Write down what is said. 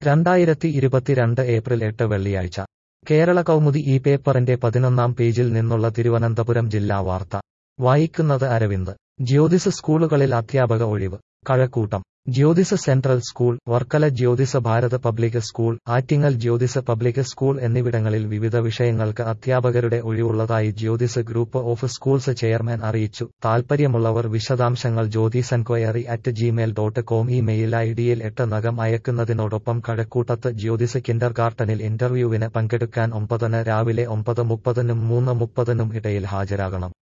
രണ്ടായിരത്തി ഇരുപത്തിരണ്ട് ഏപ്രിൽ എട്ട് വെള്ളിയാഴ്ച കേരള കൗമുദി ഈ പേപ്പറിന്റെ പതിനൊന്നാം പേജിൽ നിന്നുള്ള തിരുവനന്തപുരം ജില്ലാ വാർത്ത വായിക്കുന്നത് അരവിന്ദ് ജ്യോതിസ് സ്കൂളുകളിൽ അധ്യാപക ഒഴിവ് Kazhakkoottam Jyothis central school Varkala Jyothis Bharat public school Attingal Jyothis public school എന്നിവിടങ്ങളിൽ വിവിധ വിഷയങ്ങൾക്ക് അധ്യാപകരുടെ ഒഴിവുള്ളതായി Jyothis group of schools chairman അറിയിച്ചു താൽപ്പര്യമുള്ളവർ വിശദാംശങ്ങൾ Jyothis enquiry at Gmail dot com e mail I ഡിയിൽ എട്ട് നകം അയക്കുന്നതിനോടൊപ്പം കഴക്കൂട്ടത്ത് ജ്യോതിസ് കിൻഡർഗാർട്ടനിൽ ഇന്റർവ്യൂവിന് പങ്കെടുക്കാൻ ഒമ്പതിന് രാവിലെ ഒമ്പത് മുപ്പതിനും മൂന്ന് മുപ്പതിനും ഇടയിൽ ഹാജരാകണം